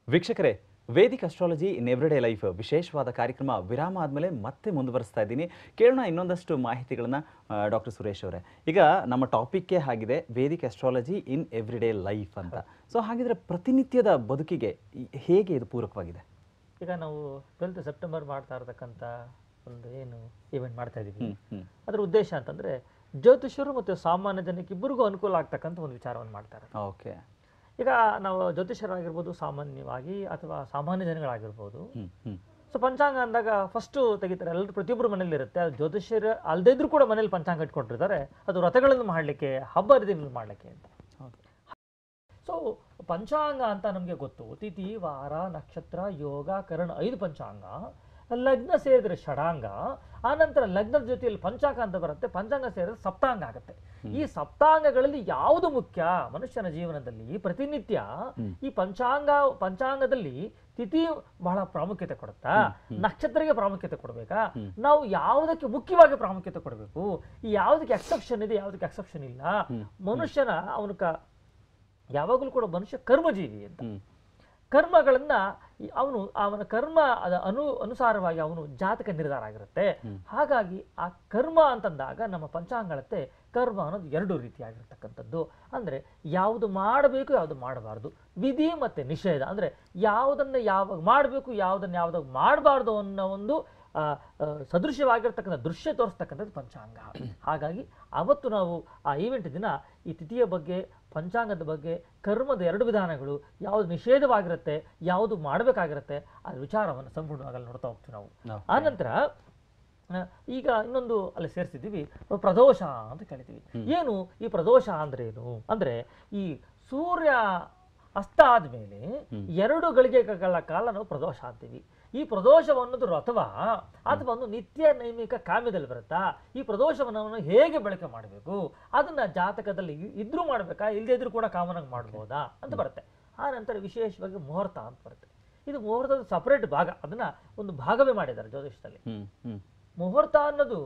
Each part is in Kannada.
ವೀಕ್ಷಕರೇ Vedic astrology in everyday life ವಿಶೇಷವಾದ ಕಾರ್ಯಕ್ರಮ ವಿರಾಮ ಆದಮೇಲೆ ಮತ್ತೆ ಮುಂದುವರಿಸ್ತಾ ಇದ್ದೀನಿ ಕೇಳೋಣ ಇನ್ನೊಂದಷ್ಟು ಮಾಹಿತಿಗಳನ್ನ ಡಾಕ್ಟರ್ ಸುರೇಶ್ ಅವರೇ ಈಗ ನಮ್ಮ ಟಾಪಿಕ್ಕೇ ಆಗಿದೆ Vedic astrology in everyday life ಅಂತ ಸೊ ಹಾಗಿದ್ರೆ ಪ್ರತಿನಿತ್ಯದ ಬದುಕಿಗೆ ಈ- ಹೇಗೆ ಇದು ಪೂರಕವಾಗಿದೆ ಈಗ ನಾವು ಟ್ವೆಲ್ತ್ ಸೆಪ್ಟೆಂಬರ್ ಮಾಡ್ತಾ ಇರತಕ್ಕಂಥ ಒಂದು ಏನು ಇವೆಂಟ್ ಮಾಡ್ತಾ ಇದ್ದೀವಿ ಹ್ಮ್ ಹ್ಮ್ ಅದರ ಉದ್ದೇಶ ಅಂತಂದ್ರೆ ಜ್ಯೋತಿಷರು ಮತ್ತು ಸಾಮಾನ್ಯ ಜನಕ್ಕೆ ಇಬ್ಬರಿಗೂ ಅನುಕೂಲ ಆಗ್ತಕ್ಕಂಥ ಒಂದು ವಿಚಾರವನ್ನು ಮಾಡ್ತಾರೆ ಓಕೆ ಈಗ ನಾವು ಜ್ಯೋತಿಷರಾಗಿರ್ಬೋದು ಸಾಮಾನ್ಯವಾಗಿ ಅಥವಾ ಸಾಮಾನ್ಯ ಜನಗಳಾಗಿರ್ಬೋದು ಹ್ಮ್ ಹ್ಮ್ ಸೊ ಪಂಚಾಂಗ ಅಂದಾಗ ಫಸ್ಟು ತೆಗಿತಾರೆ ಎಲ್ಲರೂ ಪ್ರತಿಯೊಬ್ಬರು ಮನೇಲಿ ಇರುತ್ತೆ ಅದು ಜ್ಯೋತಿಷ್ಯರು ಅಲ್ಲದೇ ಇದ್ರೂ ಕೂಡ ಮನೇಲಿ ಪಂಚಾಂಗ ಇಟ್ಕೊಂಡಿರ್ತಾರೆ ಅದು ವ್ರತಗಳನ್ನು ಮಾಡಲಿಕ್ಕೆ ಹಬ್ಬ ಹರಿದಿನಗಳು ಮಾಡಲಿಕ್ಕೆ ಅಂತ ಹೌದು ಸೊ ಪಂಚಾಂಗ ಅಂತ ನಮಗೆ ಗೊತ್ತು ತಿಥಿ ವಾರ ನಕ್ಷತ್ರ ಯೋಗ ಕರಣ ಐದು ಪಂಚಾಂಗ ಲಗ್ನ ಸೇರಿದ್ರೆ ಷಡಾಂಗ ಆನಂತರ ಲಗ್ನದ ಜೊತೆಯಲ್ಲಿ ಪಂಚಾಂಗ ಅಂತ ಬರುತ್ತೆ ಪಂಚಾಂಗ ಸೇರಿದ್ರೆ ಸಪ್ತಾಂಗ ಆಗುತ್ತೆ ಈ ಸಪ್ತಾಂಗಗಳಲ್ಲಿ ಯಾವುದು ಮುಖ್ಯ ಮನುಷ್ಯನ ಜೀವನದಲ್ಲಿ ಪ್ರತಿನಿತ್ಯ ಈ ಪಂಚಾಂಗ ಪಂಚಾಂಗದಲ್ಲಿ ತಿಥಿ ಬಹಳ ಪ್ರಾಮುಖ್ಯತೆ ಕೊಡುತ್ತಾ ನಕ್ಷತ್ರಕ್ಕೆ ಪ್ರಾಮುಖ್ಯತೆ ಕೊಡಬೇಕಾ ನಾವು ಯಾವುದಕ್ಕೆ ಮುಖ್ಯವಾಗಿ ಪ್ರಾಮುಖ್ಯತೆ ಕೊಡಬೇಕು ಈ ಯಾವುದಕ್ಕೆ ಎಕ್ಸೆಪ್ಷನ್ ಇದೆ ಯಾವುದಕ್ಕೆ ಎಕ್ಸೆಪ್ಷನ್ ಇಲ್ಲ ಮನುಷ್ಯನ ಅವನ ಕ ಯಾವಾಗಲೂ ಕೂಡ ಮನುಷ್ಯ ಕರ್ಮಜೀವಿ ಅಂತ ಹ್ಮ್ ಕರ್ಮಗಳನ್ನ ಈ ಅವನು ಅವನ ಕರ್ಮ ಅದ ಅನು ಅನುಸಾರವಾಗಿ ಅವನು ಜಾತಕ ನಿರ್ಧಾರ ಆಗಿರುತ್ತೆ ಹಾಗಾಗಿ ಆ ಕರ್ಮ ಅಂತಂದಾಗ ನಮ್ಮ ಪಂಚಾಂಗಳತ್ತೆ ಕರ್ಮ ಅನ್ನೋದು ಎರಡು ರೀತಿಯಾಗಿರ್ತಕ್ಕಂಥದ್ದು ಅಂದ್ರೆ ಯಾವುದು ಮಾಡಬೇಕು ಯಾವುದು ಮಾಡಬಾರ್ದು ವಿಧಿ ಮತ್ತೆ ನಿಷೇಧ ಅಂದ್ರೆ ಯಾವುದನ್ನ ಯಾವಾಗ ಮಾಡಬೇಕು ಯಾವುದನ್ನ ಯಾವ್ದಾಗ ಮಾಡಬಾರ್ದು ಅನ್ನೋ ಒಂದು ಆ, ಆ, ಸದೃಶ್ಯವಾಗಿರ್ತಕ್ಕಂಥ ದೃಶ್ಯ ತೋರಿಸ್ತಕ್ಕಂಥದ್ದು ಪಂಚಾಂಗ ಹಾಗಾಗಿ ಅವತ್ತು ನಾವು ಆ ಈವೆಂಟ್ ದಿನ ಈ ತಿಥಿಯ ಬಗ್ಗೆ ಪಂಚಾಂಗದ ಬಗ್ಗೆ ಕರ್ಮದ ಎರಡು ವಿಧಾನಗಳು ಯಾವುದು ನಿಷೇಧವಾಗಿರುತ್ತೆ ಯಾವುದು ಮಾಡಬೇಕಾಗಿರುತ್ತೆ ಆ ವಿಚಾರವನ್ನು ಸಂಪೂರ್ಣವಾಗಿ ಅಲ್ಲಿ ನೋಡ್ತಾ ಹೋಗ್ತೀವಿ ನಾವು Okay. ಆನಂತರ ಆ, ಈಗ ಇನ್ನೊಂದು ಅಲ್ಲಿ ಸೇರಿಸಿದ್ದೀವಿ ಪ್ರದೋಷ ಅಂತ ಕರಿತೀವಿ ಏನು ಈ ಪ್ರದೋಷ ಅಂದ್ರೆ ಏನು ಅಂದ್ರೆ ಈ ಸೂರ್ಯ ಅಸ್ತ ಆದ್ಮೇಲೆ ಎರಡು ಗಳಿಗೆಗಳ ಕಾಲ ನಾವು ಪ್ರದೋಷ ಅಂತೀವಿ ಈ ಪ್ರದೋಷವನ್ನೋದು ಅಥವಾ ಅಥವಾ ಒಂದು ನಿತ್ಯ ನೈಮಿಕ ಕಾಮ್ಯದಲ್ಲಿ ಬರುತ್ತಾ ಈ ಪ್ರದೋಷವನ್ನು ನಾವು ಹೇಗೆ ಬಳಕೆ ಮಾಡಬೇಕು ಅದನ್ನ ಜಾತಕದಲ್ಲಿ ಇ- ಇದ್ರೂ ಮಾಡ್ಬೇಕಾ ಇಲ್ಲದೇ ಇದ್ರೂ ಕೂಡ ಕಾಮನಾಗಿ ಮಾಡ್ಬೋದಾ ಅಂತ ಬರುತ್ತೆ ಆ ನಂತರ ವಿಶೇಷವಾಗಿ ಮುಹೂರ್ತ ಅಂತ ಬರುತ್ತೆ ಇದು ಮುಹೂರ್ತದ ಸಪರೇಟ್ ಭಾಗ ಅದನ್ನ ಒಂದು ಭಾಗವೇ ಮಾಡಿದ್ದಾರೆ ಜ್ಯೋತಿಷದಲ್ಲಿ ಹ್ಮ್ ಹ್ಮ್ ಮುಹೂರ್ತ ಅನ್ನೋದು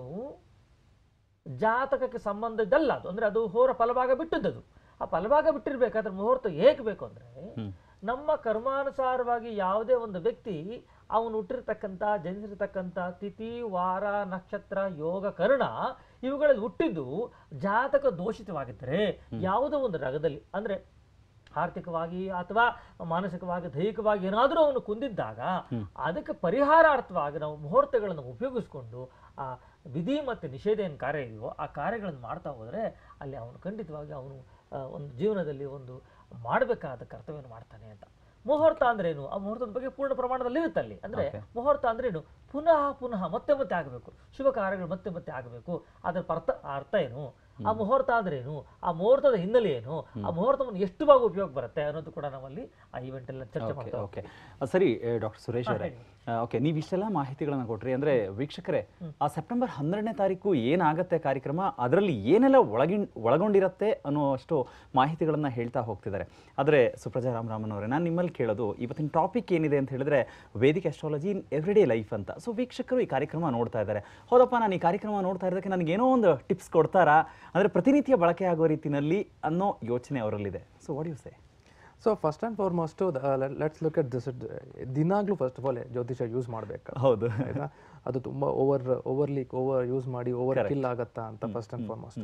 ಜಾತಕಕ್ಕೆ ಸಂಬಂಧದಲ್ಲ ಅದು ಅಂದ್ರೆ ಅದು ಹೋರ ಫಲಭಾಗ ಬಿಟ್ಟದ್ದು ಆ ಫಲಭಾಗ ಬಿಟ್ಟಿರ್ಬೇಕಾದ್ರೆ ಮುಹೂರ್ತ ಹೇಗೆ ಬೇಕು ಅಂದ್ರೆ ಹ್ಮ್ ನಮ್ಮ ಕರ್ಮಾನುಸಾರವಾಗಿ ಯಾವುದೇ ಒಂದು ವ್ಯಕ್ತಿ ಅವನು ಹುಟ್ಟಿರ್ತಕ್ಕಂಥ ಜನಿಸಿರ್ತಕ್ಕಂಥ ತಿಥಿ ವಾರ ನಕ್ಷತ್ರ ಯೋಗ ಕರ್ಣ ಇವುಗಳಲ್ಲಿ ಹುಟ್ಟಿದ್ದು ಜಾತಕ ದೋಷಿತವಾಗಿದ್ದರೆ ಯಾವುದೋ ಒಂದು ರಗದಲ್ಲಿ ಅಂದ್ರೆ ಆರ್ಥಿಕವಾಗಿ ಅಥವಾ ಮಾನಸಿಕವಾಗಿ ದೈಹಿಕವಾಗಿ ಏನಾದರೂ ಅವನು ಕುಂದಿದ್ದಾಗ ಅದಕ್ಕೆ ಪರಿಹಾರಾರ್ಥವಾಗಿ ನಾವು ಮುಹೂರ್ತಗಳನ್ನು ಉಪಯೋಗಿಸ್ಕೊಂಡು ಆ ವಿಧಿ ಮತ್ತು ನಿಷೇಧ ಏನು ಕಾರ್ಯ ಇದೆಯೋ ಆ ಕಾರ್ಯಗಳನ್ನು ಮಾಡ್ತಾ ಹೋದರೆ ಅಲ್ಲಿ ಅವನು ಖಂಡಿತವಾಗಿ ಅವನು ಆ, ಒಂದು ಜೀವನದಲ್ಲಿ ಒಂದು ಮಾಡಬೇಕಾದ ಕರ್ತವ್ಯವನ್ನು ಮಾಡ್ತಾನೆ ಅಂತ ಮುಹೂರ್ತ ಅಂದ್ರೇನು ಆ ಮುಹೂರ್ತದ ಬಗ್ಗೆ ಪೂರ್ಣ ಪ್ರಮಾಣದಲ್ಲಿ ಇರುತ್ತೆ ಅಲ್ಲಿ ಅಂದ್ರೆ Okay. ಮುಹೂರ್ತ ಅಂದ್ರೇನು ಪುನಃ ಪುನಃ ಮತ್ತೆ ಮತ್ತೆ ಆಗಬೇಕು ಶುಭ ಕಾರ್ಯಗಳು ಮತ್ತೆ ಮತ್ತೆ ಆಗಬೇಕು ಅದರ ಅರ್ಥ ಆ ಅರ್ಥ ಏನು ಆ ಮುಹೂರ್ತ ಅಂದ್ರೇನು ಆ ಮುಹೂರ್ತದ ಹಿನ್ನೆಲೆ ಏನು ಆ ಮುಹೂರ್ತವನ್ನು ಎಷ್ಟು ಭಾಗ ಉಪಯೋಗ ಬರುತ್ತೆ ಅನ್ನೋದು ಕೂಡ ನಾವಲ್ಲಿ ಆ ಇವೆಂಟ್ ಎಲ್ಲ ಚರ್ಚೆ ಓಕೆ ಮಾಡ್ತಾ ಓಕೆ ಸರಿ ಡಾಕ್ಟರ್ ಸುರೇಶ್ ಅವರೇ ಓಕೆ ನೀವು ಇಷ್ಟೆಲ್ಲ ಮಾಹಿತಿಗಳನ್ನ ಕೊಟ್ರಿ ಅಂದ್ರೆ ವೀಕ್ಷಕರೇ ಆ ಸೆಪ್ಟೆಂಬರ್ ಹನ್ನೆರಡನೇ ತಾರೀಕು ಏನಾಗತ್ತೆ ಕಾರ್ಯಕ್ರಮ ಅದರಲ್ಲಿ ಏನೆಲ್ಲ ಒಳಗಿನ್ ಒಳಗೊಂಡಿರತ್ತೆ ಅನ್ನೋಷ್ಟು ಮಾಹಿತಿಗಳನ್ನ ಹೇಳ್ತಾ ಹೋಗ್ತಿದ್ದಾರೆ ಆದರೆ ಸುಪ್ರಜಾ ರಾಮರಾಮನ್ ಅವರೇ ನಾನು ನಿಮ್ಮಲ್ಲಿ ಕೇಳೋದು ಇವತ್ತಿನ ಟಾಪಿಕ್ ಏನಿದೆ ಅಂತ ಹೇಳಿದ್ರೆ Vedic astrology in everyday life ಅಂತ ಸೊ ವೀಕ್ಷಕರು ಈ ಕಾರ್ಯಕ್ರಮ ನೋಡ್ತಾ ಇದ್ದಾರೆ ಹೌದಪ್ಪ ನಾನು ಈ ಕಾರ್ಯಕ್ರಮ ನೋಡ್ತಾ ಇರೋದಕ್ಕೆ ನನಗೇನೋ ಒಂದು ಟಿಪ್ಸ್ ಕೊಡ್ತಾರಾ ಅಂದರೆ ಪ್ರತಿನಿತ್ಯ ಬಳಕೆ ಆಗೋ ರೀತಿನಲ್ಲಿ ಅನ್ನೋ ಯೋಚನೆ ಅವರಲ್ಲಿದೆ so what you say so first and foremost let's look at this ದಿನಾಗ್ಲೂ ಫಸ್ಟ್ ಆಫ್ ಆಲ್ ಜ್ಯೋತಿಷ ಯೂಸ್ ಮಾಡಬೇಕು ಹೌದು ಆಯ್ತಾ ಅದು ತುಂಬ ಓವರ್ ಓವರ್ಲಿ ಓವರ್ ಯೂಸ್ ಮಾಡಿ ಓವರ್ ಕಿಲ್ ಆಗತ್ತಾ ಅಂತ first and foremost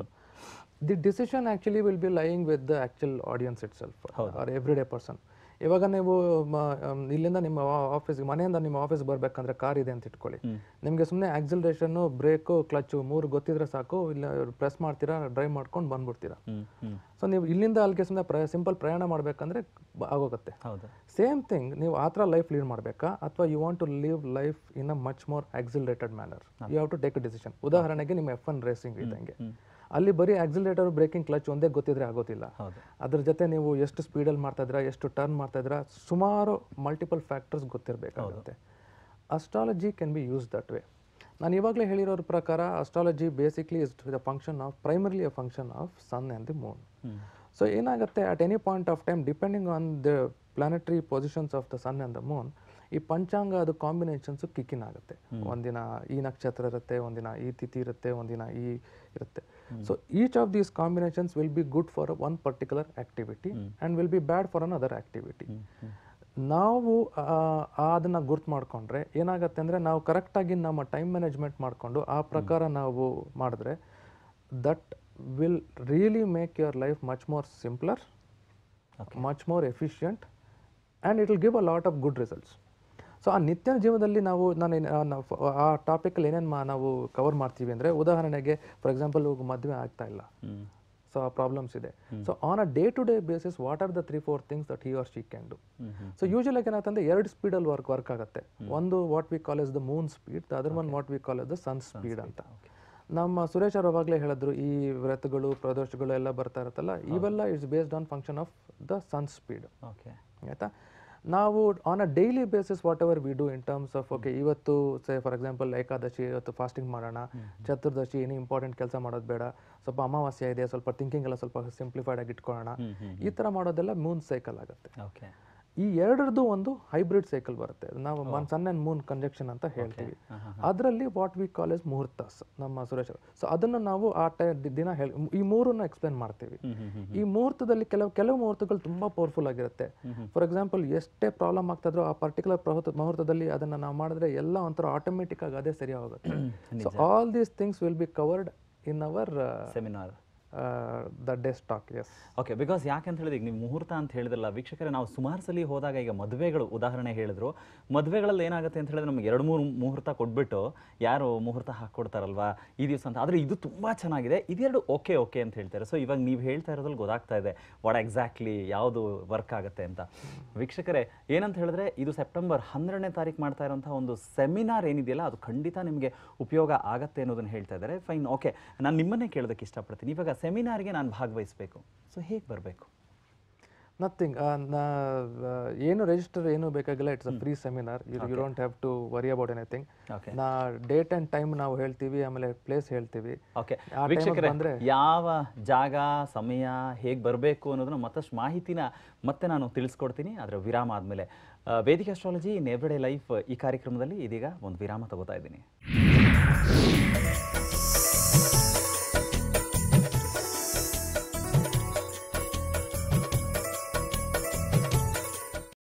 the decision actually will be lying with the actual audience itself or everyday person ಇವಾಗ ನೀವು ಮ- ಅಮ್, ಇಲ್ಲಿಂದ ನಿಮ್ಮ ಆಫೀಸ್ಗೆ ಮನೆಯಿಂದ ನಿಮ್ಮ ಆಫೀಸ್ ಬರಬೇಕಂದ್ರೆ ಕಾರ್ ಇದೆ ಅಂತ ಇಟ್ಕೊಳ್ಳಿ ನಿಮಗೆ ಸುಮ್ಮನೆ ಆಕ್ಸಿಲರೇಷನ್ನು ಬ್ರೇಕು ಕ್ಲಚ್ಚು ಮೂರು ಗೊತ್ತಿದ್ರೆ ಸಾಕು ಇಲ್ಲ ಪ್ರೆಸ್ ಮಾಡ್ತೀರಾ ಡ್ರೈವ್ ಮಾಡ್ಕೊಂಡು ಬಂದ್ಬಿಡ್ತೀರಾ ಹ್ಮ್ ಹ್ಮ್ ಸೊ ನೀವು ಇಲ್ಲಿಂದ ಅಲ್ಲಿಗೆ ಸುಮ್ಮನೆ ಪ್ರ ಸಿಂಪಲ್ ಪ್ರಯಾಣ ಮಾಡಬೇಕಂದ್ರೆ ಆಗೋಗುತ್ತೆ ಹೌದು ಸೇಮ್ ಥಿಂಗ್ ನೀವು ಆ ಥರ ಲೈಫ್ ಲೀಡ್ ಮಾಡಬೇಕಾ ಅಥವಾ you want to live life in a much more accelerated manner you have to take a decision ಉದಾಹರಣೆಗೆ ನಿಮ್ಮ ಎಫ್ ಒನ್ ರೇಸಿಂಗ್ ಇದ್ದಂಗೆ ಅಲ್ಲಿ ಬರೀ ಆಕ್ಸಿಲೇಟರ್ ಬ್ರೇಕಿಂಗ್ ಕ್ಲಚ್ ಒಂದೇ ಗೊತ್ತಿದ್ರೆ ಆಗೋದಿಲ್ಲ ಹೌದು ಅದ್ರ ಜೊತೆ ನೀವು ಎಷ್ಟು ಸ್ಪೀಡಲ್ಲಿ ಮಾಡ್ತಾ ಇದ್ದೀರಾ ಎಷ್ಟು ಟರ್ನ್ ಮಾಡ್ತಾ ಇದ್ದೀರಾ ಸುಮಾರು ಮಲ್ಟಿಪಲ್ ಫ್ಯಾಕ್ಟರ್ಸ್ ಗೊತ್ತಿರಬೇಕಾಗುತ್ತೆ astrology can be use that way ನಾನು ಇವಾಗಲೇ ಹೇಳಿರೋರ ಪ್ರಕಾರ astrology basically is the function of primarily a function of sun and the moon so ಏನಾಗುತ್ತೆ at any point of time depending on the planetary positions of the sun and the moon ಈ ಪಂಚಾಂಗ ಅದು ಕಾಂಬಿನೇಷನ್ಸ್ ಕಿಕ್ಕಿನ್ ಆಗುತ್ತೆ ಒಂದಿನ ಈ ನಕ್ಷತ್ರ ಇರುತ್ತೆ ಒಂದಿನ ಈ ತಿಥಿ ಇರುತ್ತೆ ಒಂದಿನ ಈ ಇರುತ್ತೆ so each of these combinations will be good for one particular activity and will be bad for another activity ನಾವು ಅದನ್ನು ಗುರ್ತು ಮಾಡಿಕೊಂಡ್ರೆ ಏನಾಗುತ್ತೆ ಅಂದರೆ ನಾವು ಕರೆಕ್ಟಾಗಿ ನಮ್ಮ ಟೈಮ್ ಮ್ಯಾನೇಜ್ಮೆಂಟ್ ಮಾಡಿಕೊಂಡು ಆ ಪ್ರಕಾರ ನಾವು ಮಾಡಿದ್ರೆ that will really make your life much more simpler much more efficient and it will give a lot of good results so ಆ ನಿತ್ಯ ಜೀವನದಲ್ಲಿ ನಾವು ನಾನು ಏನ್- ಆ ನಾವು ಫ- ಆ ಟಾಪಿಕಲ್ಲಿ ಏನೇನು ಮಾ ನಾವು ಕವರ್ ಮಾಡ್ತೀವಿ ಅಂದರೆ ಉದಾಹರಣೆಗೆ ಫಾರ್ ಎಕ್ಸಾಂಪಲ್ ಮದುವೆ ಆಗ್ತಾ ಇಲ್ಲ ಹ್ಮ್. ಸೊ ಆ ಪ್ರಾಬ್ಲಮ್ಸ್ ಇದೆ so on a day to day basis what are the three four things that he or she can do hmm hmm. So usual ಆಗಿ ಏನಾಗ್ತಂದ್ರೆ ಎರಡು ಸ್ಪೀಡಲ್ಲಿ ವರ್ಕ್ ವರ್ಕ್ ಆಗುತ್ತೆ ಒಂದು what we call as the moon speed the other one what we call as the sun speed ಅಂತ ನಮ್ಮ ಸುರೇಶ್ ಅವರು ಅವಾಗಲೇ ಹೇಳಿದ್ರು ಈ ವ್ರತಗಳು ಪ್ರದೋಷಗಳು ಎಲ್ಲ ಬರ್ತಾ ಇರುತ್ತಲ್ಲ ಇವೆಲ್ಲ it's based on function of the sun speed okay ಆಯ್ತಾ ನಾವು on a daily basis whatever we do in terms of okay ಇವತ್ತು ಸೇ ಫಾರ್ ಎಕ್ಸಾಂಪಲ್ ಏಕಾದಶಿ ಇವತ್ತು ಫಾಸ್ಟಿಂಗ್ ಮಾಡೋಣ ಚತುರ್ದಶಿ ಏನು ಇಂಪಾರ್ಟೆಂಟ್ ಕೆಲಸ ಮಾಡೋದು ಬೇಡ ಸ್ವಲ್ಪ ಅಮಾವಾಸ್ಯೆ ಇದೆ ಸ್ವಲ್ಪ ಥಿಂಕಿಂಗ್ ಎಲ್ಲ ಸ್ವಲ್ಪ ಸಿಂಪ್ಲಿಫೈಡ್ ಆಗಿ ಇಟ್ಕೊಳ್ಳೋಣ ಹ್ಮ್ ಹ್ಮ್ ಈ ಥರ ಮಾಡೋದೆಲ್ಲ ಮೂನ್ ಸೈಕಲ್ ಆಗುತ್ತೆ ಓಕೆ ಈ ಎರಡರದ್ದು ಒಂದು ಹೈಬ್ರಿಡ್ ಸೈಕಲ್ ಬರುತ್ತೆ ನಾವು ಮನ್ ಸನ್ ಆ್ಯಂಡ್ ಮೂನ್ ಕಂಜಕ್ಷನ್ ಅಂತ ಹೇಳ್ತೀವಿ ಅದರಲ್ಲಿ what we call as muhurtas ನಮ್ಮ ಸುರೇಶ್ ಅವರು ಸೊ ಅದನ್ನು ನಾವು ಆ ಟೈ ದಿನ ಹೇಳಿ ಈ ಮೂರನ್ನ ಎಕ್ಸ್ಪ್ಲೇನ್ ಮಾಡ್ತೀವಿ ಹ್ಮ್ ಹ್ಮ್ ಹ್ಮ್. ಈ ಮುಹೂರ್ತದಲ್ಲಿ ಕೆಲವು ಕೆಲವು ಮುಹೂರ್ತಗಳು ತುಂಬಾ ಪವರ್ಫುಲ್ ಆಗಿರುತ್ತೆ ಫಾರ್ ಎಕ್ಸಾಂಪಲ್ ಎಷ್ಟೇ ಪ್ರಾಬ್ಲಮ್ ಆಗ್ತಾದ್ರೂ ಆ ಪರ್ಟಿಕ್ಯುಲರ್ ಮುಹೂರ್ತದಲ್ಲಿ ಅದನ್ನ ನಾವು ಮಾಡಿದ್ರೆ ಎಲ್ಲ ಒಂಥರ ಆಟೋಮೆಟಿಕ್ ಆಗಿ ಅದೇ ಸರಿ ಹೋಗುತ್ತೆ so all these things will be covered in our seminar the day stock S okay because ಯಾಕೆ ಅಂತ ಹೇಳಿದ್ರೆ ಈಗ ನೀವು ಮುಹೂರ್ತ ಅಂತ ಹೇಳಿದ್ರಲ್ಲ ವೀಕ್ಷಕರೇ ನಾವು ಸುಮಾರು ಸಲ ಹೋದಾಗ ಈಗ ಮದುವೆಗಳು ಉದಾಹರಣೆ ಹೇಳಿದ್ರು ಮದುವೆಗಳಲ್ಲಿ ಏನಾಗುತ್ತೆ ಅಂತ ಹೇಳಿದ್ರೆ ನಮ್ಗೆ ಎರಡು ಮೂರು ಮುಹೂರ್ತ ಕೊಟ್ಬಿಟ್ಟು ಯಾರು ಮುಹೂರ್ತ ಹಾಕ್ಕೊಡ್ತಾರಲ್ವಾ ಈ ದಿವಸ ಅಂತ ಆದರೆ ಇದು ತುಂಬ ಚೆನ್ನಾಗಿದೆ ಇದೆರಡು ಓಕೆ ಓಕೆ ಅಂತ ಹೇಳ್ತಾರೆ ಸೊ ಇವಾಗ ನೀವು ಹೇಳ್ತಾ ಇರೋದ್ರಲ್ಲಿ ಗೊತ್ತಾಗ್ತಾ ಇದೆ ವಾಟ್ ಎಕ್ಸಾಕ್ಟ್ಲಿ ಯಾವುದು ವರ್ಕ್ ಆಗುತ್ತೆ ಅಂತ ವೀಕ್ಷಕರೇ ಏನಂತ ಹೇಳಿದ್ರೆ ಇದು ಸೆಪ್ಟೆಂಬರ್ ಹನ್ನೆರಡನೇ ತಾರೀಕು ಮಾಡ್ತಾ ಇರೋಂಥ ಒಂದು ಸೆಮಿನಾರ್ ಏನಿದೆಯಲ್ಲ ಅದು ಖಂಡಿತ ನಿಮಗೆ ಉಪಯೋಗ ಆಗತ್ತೆ ಅನ್ನೋದನ್ನು ಹೇಳ್ತಾ ಇದ್ದಾರೆ ಫೈನ್ ಓಕೆ ನಾನು ನಿಮ್ಮನ್ನೇ ಕೇಳೋದಕ್ಕೆ ಇಷ್ಟಪಡ್ತೀನಿ ಇವಾಗ ಸೆಮಿನಾರ್ಗೆ ನಾನು ಭಾಗವಹಿಸಬೇಕು ಸೊ ಹೇಗೆ ಬರಬೇಕು ನಥಿಂಗ್ ಏನು ರಿಜಿಸ್ಟರ್ ಏನು ಬೇಕಾಗಿಲ್ಲ it's a free seminar you you don't have to worry about anything okay ನಾ ಡೇಟ್ ಆ್ಯಂಡ್ ಟೈಮ್ ನಾವು ಹೇಳ್ತೀವಿ ಆಮೇಲೆ ಪ್ಲೇಸ್ ಹೇಳ್ತೀವಿ ಓಕೆ ಆ time ವೀಕ್ಷಕರೇ ಬಂದ್ರೆ- ಯಾವ ಜಾಗ ಸಮಯ ಹೇಗೆ ಬರಬೇಕು ಅನ್ನೋದನ್ನ ಮತ್ತಷ್ಟು ಮಾಹಿತಿನ ಮತ್ತೆ ನಾನು ತಿಳಿಸ್ಕೊಡ್ತೀನಿ ಅದರ ವಿರಾಮ ಆದಮೇಲೆ ವೇದಿಕೆ ಅಸ್ಟ್ರಾಲಜಿ ಇನ್ ಎವ್ರಿಡೇ ಲೈಫ್ ಈ ಕಾರ್ಯಕ್ರಮದಲ್ಲಿ ಇದೀಗ ಒಂದು ವಿರಾಮ ತಗೋತಾ ಇದ್ದೀನಿ